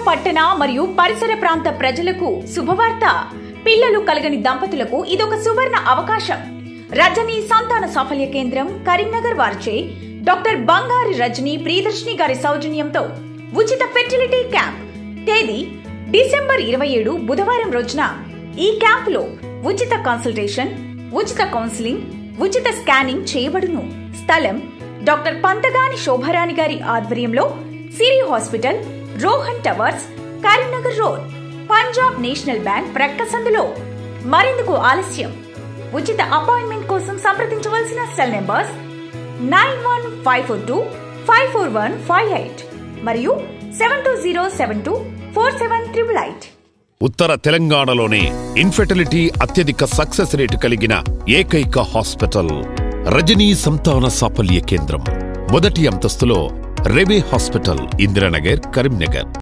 పట్టణ మరియు పరిసర ప్రాంత ప్రజలకు శుభవార్త పిల్లలు కలగని దంపతులకు ఇదొక సువర్ణ అవకాశం రజని సంతాన సాఫల్య కేంద్రం కరీంనగర్ వారిచే డాక్టర్ బంగారి రజని ప్రియదర్శిని గారి సౌజన్యంతో ఉచిత ఫెర్టిలిటీ క్యాంప్ తేదీ డిసెంబర్ ఇరవై ఏడు బుధవారం రోజున ఈ క్యాంపులో ఉచిత కన్సల్టేషన్ ఉచిత కౌన్సిలింగ్ ఉచిత స్కానింగ్ చేయబడును స్థలం డాక్టర్ పంతగాని శోభరాణి గారి ఆధ్వర్యంలో Siri hospital Rohan towers Karimnagar road Punjab national bank ప్రక్క సందులో మరెందుకు ఆలస్యం ఉచిత అపాయింట్మెంట్ కోసం సంప్రదించవలసిన cell numbers nine one five four two five four one five eight మరియు seven two zero seven two four seven triple eight ఉత్తర తెలంగాణలోనే ఇన్ఫెర్టిలిటీ అత్యధిక సక్సెస్ రేటు కలిగిన ఏకైక హాస్పిటల్ రజనీ సంతాన సాఫల్య కేంద్రం మొదటి అంతస్తులో రెవే హాస్పిటల్ ఇందిరానగర్ కరీంనగర్